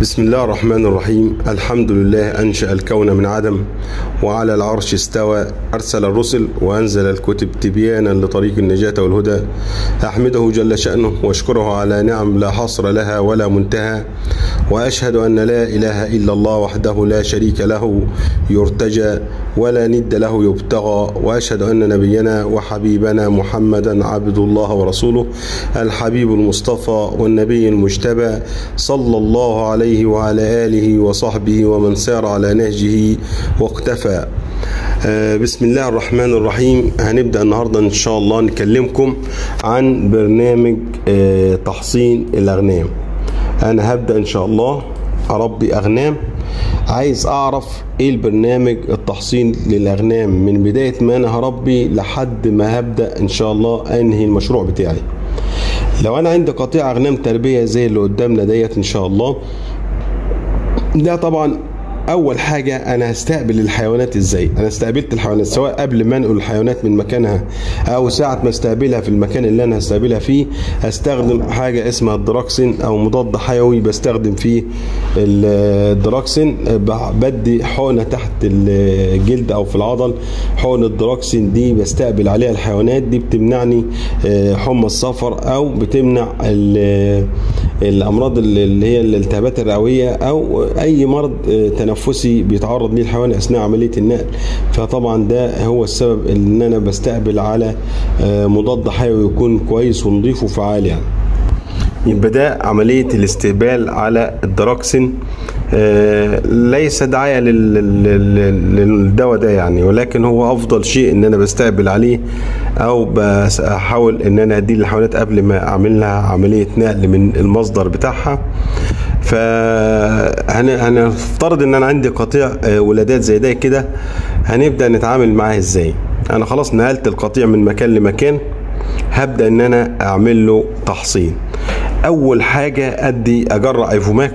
بسم الله الرحمن الرحيم الحمد لله أنشأ الكون من عدم وعلى العرش استوى أرسل الرسل وأنزل الكتب تبيانا لطريق النجاة والهدى أحمده جل شأنه واشكره على نعم لا حصر لها ولا منتهى وأشهد أن لا إله إلا الله وحده لا شريك له يرتجى ولا ند له يبتغى وأشهد أن نبينا وحبيبنا محمدا عبد الله ورسوله الحبيب المصطفى والنبي المجتبى صلى الله عليه وعلى آله وصحبه ومن سار على نهجه واقتفى آه، بسم الله الرحمن الرحيم هنبدأ النهاردة إن شاء الله نكلمكم عن برنامج آه، تحصين الأغنام أنا هبدأ إن شاء الله أربي أغنام عايز أعرف إيه البرنامج التحصين للأغنام من بداية ما أنا هربي لحد ما هبدأ إن شاء الله أنهي المشروع بتاعي لو أنا عندي قطيع أغنام تربية زي اللي قدامنا ديت إن شاء الله ده طبعا اول حاجه انا هستقبل الحيوانات ازاي انا استقبلت الحيوانات سواء قبل ما انقل الحيوانات من مكانها او ساعه ما استقبلها في المكان اللي انا هستقبلها فيه هستخدم حاجه اسمها الدراكسين او مضاد حيوي بستخدم فيه الدراكسين بدي حقنه تحت الجلد او في العضل حقنه الدراكسين دي بستقبل عليها الحيوانات دي بتمنعني حمى الصفر او بتمنع الامراض اللي هي الالتهابات الرئويه او اي مرض تنفسي بيتعرض ليه الحيوان اثناء عمليه النقل فطبعا ده هو السبب ان انا بستقبل على مضاد حيوي يكون كويس ونظيف وفعال يعني يبقى ده عملية الاستقبال على الدراكسين آه ليس داعية للدواء ده يعني ولكن هو أفضل شيء إن أنا بستقبل عليه أو بحاول إن أنا أديه للحيوانات قبل ما أعمل لها عملية نقل من المصدر بتاعها فهنفترض ان انا عندي قطيع ولادات زي ده كده هنبدا نتعامل معاه ازاي انا خلاص نقلت القطيع من مكان لمكان هبدا ان انا اعمل له تحصين اول حاجه ادي اجرع ايفوماك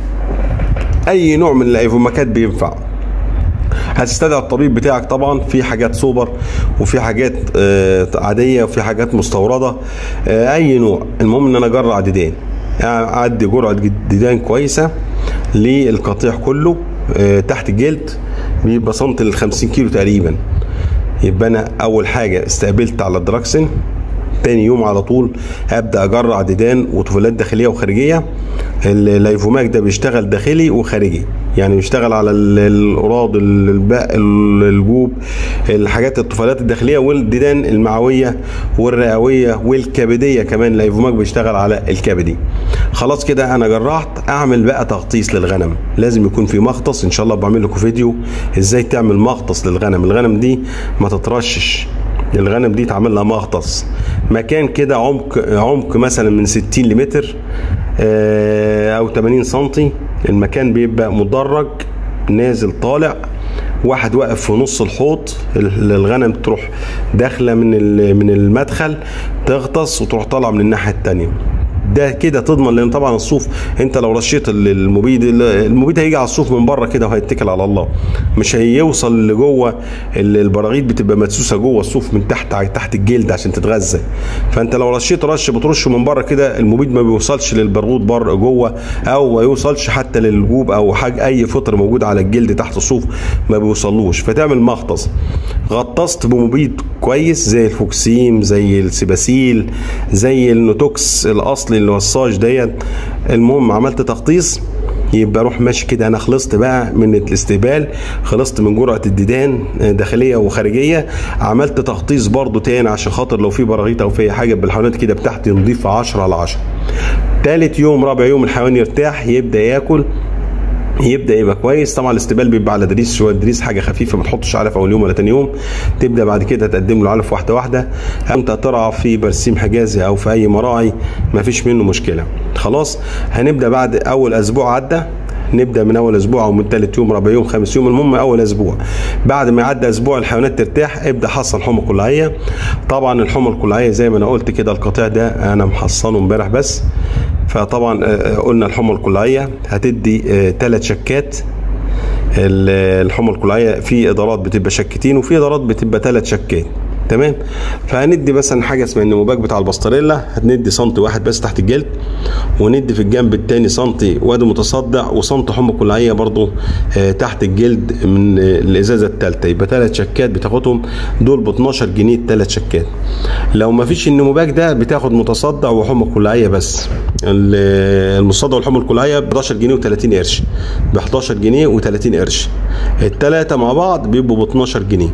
اي نوع من الايفوماكات بينفع هتستدعي الطبيب بتاعك طبعا في حاجات سوبر وفي حاجات عاديه وفي حاجات مستورده اي نوع المهم ان انا اجرع ديدان اعدي جرعه ديدان كويسه للقطيع كله تحت الجلد بيبقى سنتي لل 50 كيلو تقريبا يبقى انا اول حاجه استقبلت على الدراكسين تاني يوم على طول ابدا اجرع ديدان وطفولات داخليه وخارجيه اللايفوماك ده بيشتغل داخلي وخارجي يعني بيشتغل على الاوراض الباء الجوب الحاجات الطفيلات الداخليه والديدان المعويه والرئويه والكبديه كمان اللايفوماك بيشتغل على الكبدي خلاص كده انا جرعت اعمل بقى تغطيس للغنم لازم يكون في مغطس ان شاء الله بعمل لكم فيديو ازاي تعمل مغطس للغنم الغنم دي ما تترشش الغنم دي اتعمل لها مغطس مكان كده عمق عمق مثلا من 60 لمتر او 80 سنتي المكان بيبقى مدرج نازل طالع واحد واقف في نص الحوض الغنم تروح داخله من من المدخل تغطس وتروح طالعه من الناحيه الثانيه ده كده تضمن لان طبعا الصوف انت لو رشيت المبيد المبيد هيجي على الصوف من بره كده وهيتكل على الله مش هيوصل لجوه البراغيث بتبقى مدسوسه جوه الصوف من تحت تحت الجلد عشان تتغذى فانت لو رشيت رش بترشه من بره كده المبيد ما بيوصلش للبرغوث بره جوه او ما يوصلش حتى للجوب او حاجه اي فطر موجود على الجلد تحت الصوف ما بيوصلوش فتعمل مغطس غطست بمبيد كويس زي الفوكسيم زي السباسيل زي النوتوكس الاصلي اللي هو الصاج ديت المهم عملت تغطيس يبقى اروح ماشي كده انا خلصت بقى من الاستقبال خلصت من جرعه الديدان داخليه وخارجيه عملت تغطيس برضو تاني عشان خاطر لو في براغيث او في حاجه بالحيوانات كده بتاعتي نضيف 10 على 10 تالت يوم رابع يوم الحيوان يرتاح يبدا ياكل يبدا يبقى كويس طبعا الاستقبال بيبقى على دريس شويه دريس حاجه خفيفه ما تحطش علف اول يوم ولا تاني يوم تبدا بعد كده تقدم له علف واحده واحده انت ترعى في برسيم حجازي او في اي مراعي ما فيش منه مشكله خلاص هنبدا بعد اول اسبوع عدى نبدا من اول اسبوع او من ثالث يوم رابع يوم خامس يوم المهم اول اسبوع بعد ما يعدي اسبوع الحيوانات ترتاح ابدا حصن حمى قلعيه طبعا الحمى القلعيه زي ما انا قلت كده القطيع ده انا محصنه امبارح بس فطبعا قلنا الحمى القلعيه هتدي ثلاث شكات الحمى القلعيه في ادارات بتبقى شكتين وفي ادارات بتبقى ثلاث شكات تمام فهندي مثلا حاجه اسمها النموباج بتاع البسطريلا هندي سنتي واحد بس تحت الجلد وندي في الجنب التاني سنتي وادي متصدع وسنتي حمى كلعيه برضو آه تحت الجلد من آه الازازه الثالثه يبقى ثلاث شكات بتاخدهم دول ب 12 جنيه ثلاث شكات لو ما فيش النموباج ده بتاخد متصدع وحمى كلعيه بس المصدع والحمى الكلعيه ب 11 جنيه و30 قرش ب 11 جنيه و30 قرش الثلاثه مع بعض بيبقوا ب 12 جنيه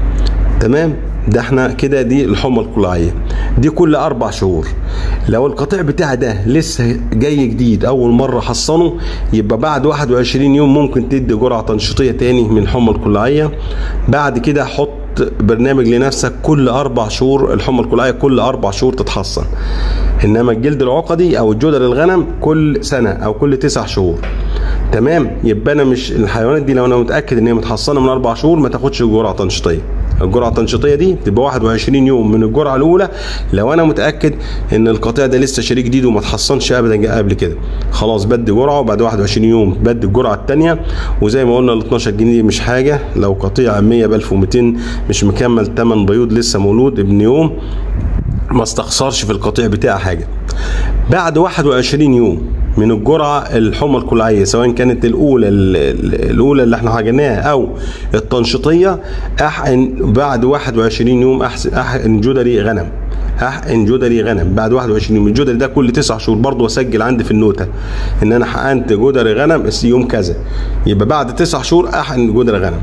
تمام ده احنا كده دي الحمى القلعيه دي كل اربع شهور لو القطيع بتاعي ده لسه جاي جديد اول مره حصنه يبقى بعد 21 يوم ممكن تدي جرعه تنشيطيه تاني من الحمى القلعيه بعد كده حط برنامج لنفسك كل اربع شهور الحمى القلعيه كل اربع شهور تتحصن انما الجلد العقدي او الجدر الغنم كل سنه او كل تسع شهور تمام يبقى انا مش الحيوانات دي لو انا متاكد ان هي متحصنه من اربع شهور ما تاخدش جرعه تنشيطيه الجرعه التنشيطيه دي تبقى 21 يوم من الجرعه الاولى لو انا متاكد ان القطيع ده لسه شريك جديد وما اتحصنش ابدا قبل كده خلاص بدي جرعه وبعد 21 يوم بدي الجرعه الثانيه وزي ما قلنا ال 12 جنيه دي مش حاجه لو قطيع 100 ب 1200 مش مكمل 8 بيوض لسه مولود ابن يوم ما استخسرش في القطيع بتاعه حاجه بعد 21 يوم من الجرعه الحمى الكلعيه سواء كانت الاولى الاولى اللي احنا حاجناها او التنشيطيه احقن بعد 21 يوم احسن احقن جدري غنم احقن جدري غنم بعد 21 يوم الجدري ده كل 9 شهور برضه واسجل عندي في النوته ان انا حقنت جدري غنم يوم كذا يبقى بعد 9 شهور احقن جدري غنم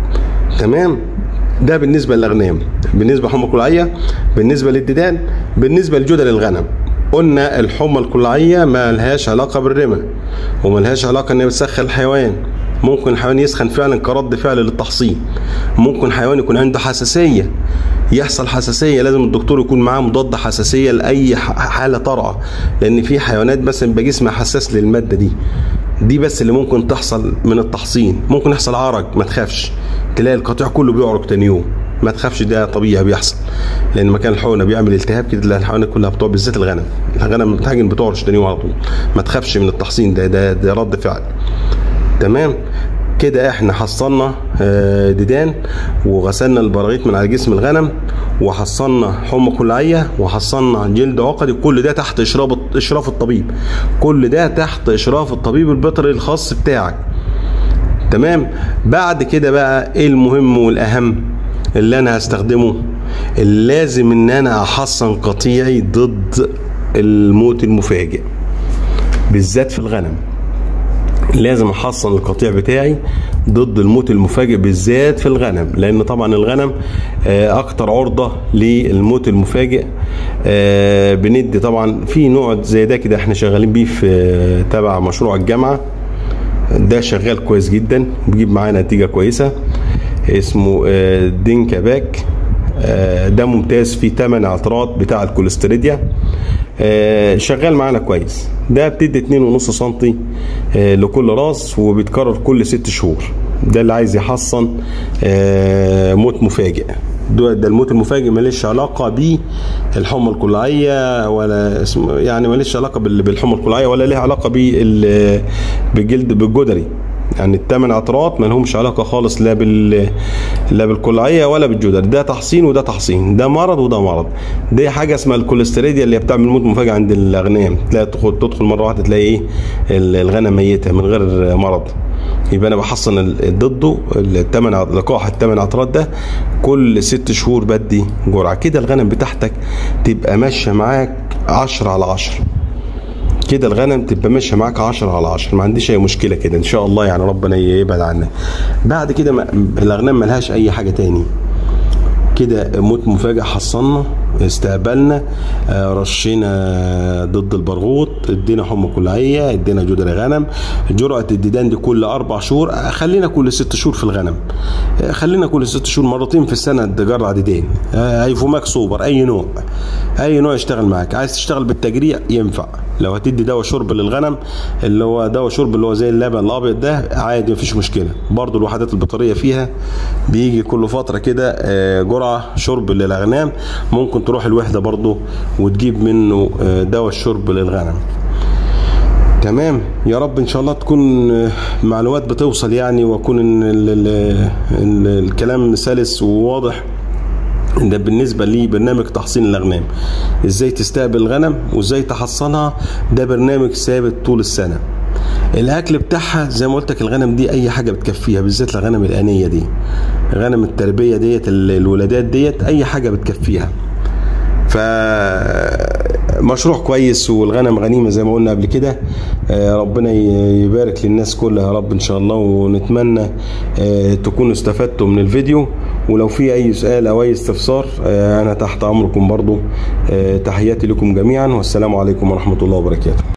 تمام ده بالنسبه للاغنام بالنسبه لحمى الكلعيه بالنسبه للديدان بالنسبه لجدر الغنم قلنا الحمى الكلعيه ما لهاش علاقه بالرمى وما لهاش علاقه ان هي بتسخن الحيوان ممكن الحيوان يسخن فعلا كرد فعل للتحصين ممكن حيوان يكون عنده حساسيه يحصل حساسيه لازم الدكتور يكون معاه مضاد حساسيه لاي حاله طارئه لان في حيوانات مثلا بيبقى جسمها حساس للماده دي دي بس اللي ممكن تحصل من التحصين ممكن يحصل عرج ما تخافش تلاقي القطيع كله بيعرج تاني يوم ما تخافش ده طبيعي بيحصل لان مكان الحقنه بيعمل التهاب كده تلاقي الحيوانات كلها بتوع بالذات الغنم الغنم بتهاجم بتعرج تاني يوم على طول ما تخافش من التحصين ده ده, ده رد فعل تمام كده احنا حصلنا ديدان وغسلنا البراغيث من على جسم الغنم وحصلنا حمى كلعيه وحصلنا جلد عقدي كل ده تحت اشراف اشراف الطبيب كل ده تحت اشراف الطبيب البيطري الخاص بتاعك تمام بعد كده بقى ايه المهم والاهم اللي انا هستخدمه لازم ان انا احصن قطيعي ضد الموت المفاجئ بالذات في الغنم لازم احصن القطيع بتاعي ضد الموت المفاجئ بالذات في الغنم لان طبعا الغنم اكتر عرضه للموت المفاجئ بندي طبعا في نوع زي ده كده احنا شغالين بيه في تبع مشروع الجامعه ده شغال كويس جدا بيجيب معانا نتيجه كويسه اسمه دينكا باك ده ممتاز في 8 عطرات بتاع الكوليستريديا شغال معانا كويس ده بتدي 2.5 سم لكل راس وبيتكرر كل 6 شهور ده اللي عايز يحصن موت مفاجئ ده, ده الموت المفاجئ ماليش علاقه بالحمى الكلعيه ولا اسم يعني ماليش علاقه بالحمى الكلعيه ولا ليها علاقه بالجلد بالجدري يعني الثمان عطرات ما لهمش علاقه خالص لا بال لا بالكلعيه ولا بالجدر ده تحصين وده تحصين ده مرض وده مرض دي حاجه اسمها الكوليستريديا اللي بتعمل موت مفاجئ عند الاغنام تلاقي تدخل تدخل مره واحده تلاقي ايه الغنم ميته من غير مرض يبقى انا بحصن ضده الثمان لقاح الثمان عطرات ده كل ست شهور بدي جرعه كده الغنم بتاعتك تبقى ماشيه معاك 10 على 10 كده الغنم تبقى ماشيه معاك 10 على 10 ما عنديش اي مشكله كده ان شاء الله يعني ربنا يبعد عنك بعد كده ما الاغنام ملهاش اي حاجه تاني كده موت مفاجئ حصلنا استقبلنا رشينا ضد البرغوث ادينا حمى كلعيه ادينا جدر غنم جرعه الديدان دي كل اربع شهور خلينا كل ست شهور في الغنم خلينا كل ست شهور مرتين في السنه تجرع ديدان هيفوماك سوبر اي نوع اي نوع يشتغل معاك عايز تشتغل بالتجريع ينفع لو هتدي دواء شرب للغنم اللي هو دواء شرب اللي هو زي اللبن الابيض ده عادي مفيش مشكله برضو الوحدات البطاريه فيها بيجي كل فتره كده جرعه شرب للاغنام ممكن تروح الوحده برضو وتجيب منه دواء الشرب للغنم تمام يا رب ان شاء الله تكون معلومات بتوصل يعني واكون ان ال ال ال الكلام سلس وواضح ده بالنسبة لبرنامج تحصين الأغنام ازاي تستقبل الغنم وازاي تحصنها ده برنامج ثابت طول السنة الاكل بتاعها زي ما قلت لك الغنم دي اي حاجه بتكفيها بالذات الغنم الانيه دي غنم التربيه ديت الولادات ديت اي حاجه بتكفيها ف مشروع كويس والغنم غنيمه زي ما قلنا قبل كده ربنا يبارك للناس كلها يا رب ان شاء الله ونتمنى تكونوا استفدتوا من الفيديو ولو في اي سؤال او اي استفسار انا تحت امركم برضو تحياتي لكم جميعا والسلام عليكم ورحمه الله وبركاته